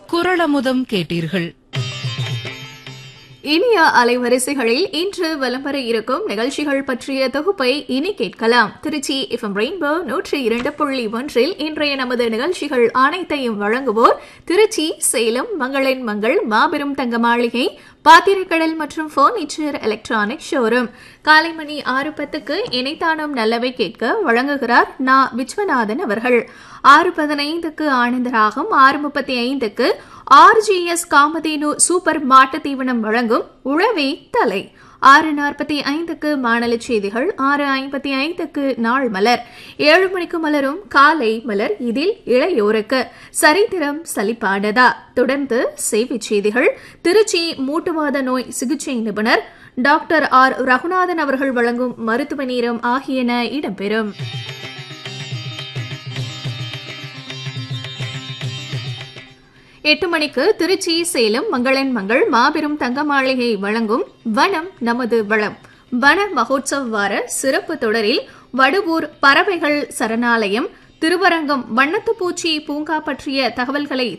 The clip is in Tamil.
குரளமுதம் கேட்டீர்கள் இனிய அலைவரிசைகளில் இன்று வலம் வர இருக்கும் நிகழ்ச்சிகள் பற்றிய தொகுப்பை இனி கேட்கலாம் திருச்சி எஃப்எம் ரெயின்போ நூற்றி இரண்டு புள்ளி ஒன்றில் இன்றைய நமது நிகழ்ச்சிகள் அனைத்தையும் வழங்குவோர் திருச்சி சேலம் மங்களின் மங்கள் மாபெரும் தங்க மாளிகை பாத்திரக்கடல் மற்றும் பர்னிச்சர் எலக்ட்ரானிக் ஷோரூம் காலை மணி ஆறு பத்துக்கு இணைத்தானும் நல்லவை கேட்க வழங்குகிறார் நா விஸ்வநாதன் அவர்கள் ஆறு பதினைந்துக்கு ஆனந்தராகம் ஆறு முப்பத்தி ஐந்துக்கு ஆர்ஜிஎஸ் காமதேனு சூப்பர் மாட்டுத் தீவனம் வழங்கும் உழவே தலை ஆறு நாற்பத்தி ஐந்துக்கு மாநில செய்திகள் ஆறு ஐம்பத்தி ஐந்துக்கு நாள் மலர் ஏழு மணிக்கு மலரும் காலை மலர் இதில் இளையோருக்கு சரித்திரம் சலிப்பானதா தொடர்ந்து செய்திச் செய்திகள் திருச்சி மூட்டுவாத நோய் சிகிச்சை நிபுணர் டாக்டர் ஆர் ரகுநாதன் அவர்கள் வழங்கும் மருத்துவ நேரம் ஆகியன இடம்பெறும் எட்டு மணிக்கு திருச்சி சேலம் மங்களன் மங்கள் மாபெரும் தங்க மாளிகை வழங்கும் வனம் நமது வளம் வன மகோத்சவ் வார சிறப்பு தொடரில் வடுவூர் பறவைகள் சரணாலயம் திருவரங்கம் வண்ணத்துப்பூச்சி பூங்கா பற்றிய தகவல்களை